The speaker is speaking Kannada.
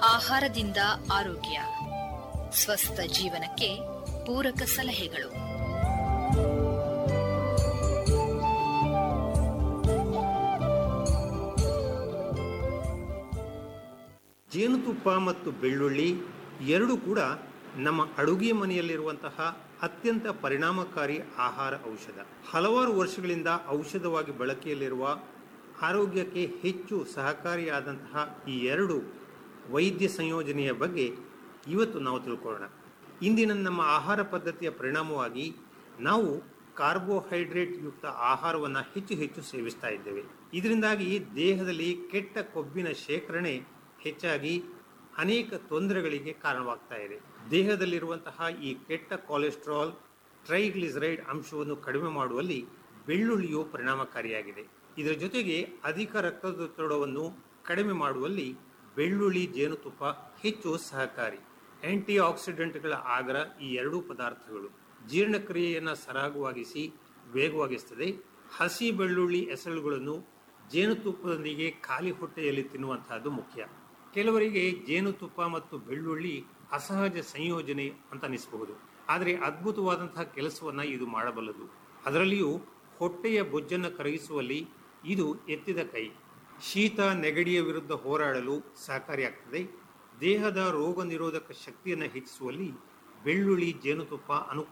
ಆಹಾರದಿಂದ ಆರೋಗ್ಯ ಸ್ವಸ್ಥ ಜೀವನಕ್ಕೆ ಪೂರಕ ಸಲಹೆಗಳು ಜೇನುತುಪ್ಪ ಮತ್ತು ಬೆಳ್ಳುಳ್ಳಿ ಎರಡೂ ಕೂಡ ನಮ್ಮ ಅಡುಗೆ ಮನೆಯಲ್ಲಿರುವಂತಹ ಅತ್ಯಂತ ಪರಿಣಾಮಕಾರಿ ಆಹಾರ ಔಷಧ ಹಲವಾರು ವರ್ಷಗಳಿಂದ ಔಷಧವಾಗಿ ಬಳಕೆಯಲ್ಲಿರುವ ಆರೋಗ್ಯಕ್ಕೆ ಹೆಚ್ಚು ಸಹಕಾರಿಯಾದಂತಹ ಈ ಎರಡು ವೈದ್ಯ ಸಂಯೋಜನೆಯ ಬಗ್ಗೆ ಇವತ್ತು ನಾವು ತಿಳ್ಕೊಳ್ಳೋಣ ಇಂದಿನ ನಮ್ಮ ಆಹಾರ ಪದ್ಧತಿಯ ಪರಿಣಾಮವಾಗಿ ನಾವು ಕಾರ್ಬೋಹೈಡ್ರೇಟ್ ಯುಕ್ತ ಆಹಾರವನ್ನು ಹೆಚ್ಚು ಹೆಚ್ಚು ಸೇವಿಸ್ತಾ ಇದ್ದೇವೆ ಇದರಿಂದಾಗಿ ದೇಹದಲ್ಲಿ ಕೆಟ್ಟ ಕೊಬ್ಬಿನ ಶೇಖರಣೆ ಹೆಚ್ಚಾಗಿ ಅನೇಕ ತೊಂದರೆಗಳಿಗೆ ಕಾರಣವಾಗ್ತಾ ಇದೆ ದೇಹದಲ್ಲಿರುವಂತಹ ಈ ಕೆಟ್ಟ ಕೊಲೆಸ್ಟ್ರಾಲ್ ಟ್ರೈಗ್ಲಿಸರೈಡ್ ಅಂಶವನ್ನು ಕಡಿಮೆ ಮಾಡುವಲ್ಲಿ ಬೆಳ್ಳುಳ್ಳಿಯು ಪರಿಣಾಮಕಾರಿಯಾಗಿದೆ ಇದರ ಜೊತೆಗೆ ಅಧಿಕ ರಕ್ತದೊತ್ತಡವನ್ನು ಕಡಿಮೆ ಮಾಡುವಲ್ಲಿ ಬೆಳ್ಳುಳ್ಳಿ ಜೇನುತುಪ್ಪ ಹೆಚ್ಚು ಸಹಕಾರಿ ಆಂಟಿ ಆಕ್ಸಿಡೆಂಟ್ಗಳ ಆಗರ ಈ ಎರಡೂ ಪದಾರ್ಥಗಳು ಜೀರ್ಣಕ್ರಿಯೆಯನ್ನು ಸರಾಗವಾಗಿಸಿ ವೇಗವಾಗಿಸ್ತದೆ ಹಸಿ ಬೆಳ್ಳುಳ್ಳಿ ಎಸಳುಗಳನ್ನು ಜೇನುತುಪ್ಪದೊಂದಿಗೆ ಖಾಲಿ ಹೊಟ್ಟೆಯಲ್ಲಿ ತಿನ್ನುವಂತಹದ್ದು ಮುಖ್ಯ ಕೆಲವರಿಗೆ ಜೇನುತುಪ್ಪ ಮತ್ತು ಬೆಳ್ಳುಳ್ಳಿ ಅಸಹಜ ಸಂಯೋಜನೆ ಅಂತ ಅನಿಸಬಹುದು ಆದರೆ ಅದ್ಭುತವಾದಂತಹ ಕೆಲಸವನ್ನ ಇದು ಮಾಡಬಲ್ಲದು ಅದರಲ್ಲಿಯೂ ಹೊಟ್ಟೆಯ ಬೊಜ್ಜನ್ನು ಕರಗಿಸುವಲ್ಲಿ ಇದು ಎತ್ತಿದ ಕೈ ಶೀತ ನೆಗಡಿಯ ವಿರುದ್ಧ ಹೋರಾಡಲು ಸಹಕಾರಿಯಾಗ್ತದೆ ದೇಹದ ರೋಗ ನಿರೋಧಕ ಶಕ್ತಿಯನ್ನು ಹೆಚ್ಚಿಸುವಲ್ಲಿ ಬೆಳ್ಳುಳ್ಳಿ ಜೇನುತುಪ್ಪ ಅನುಕೂಲ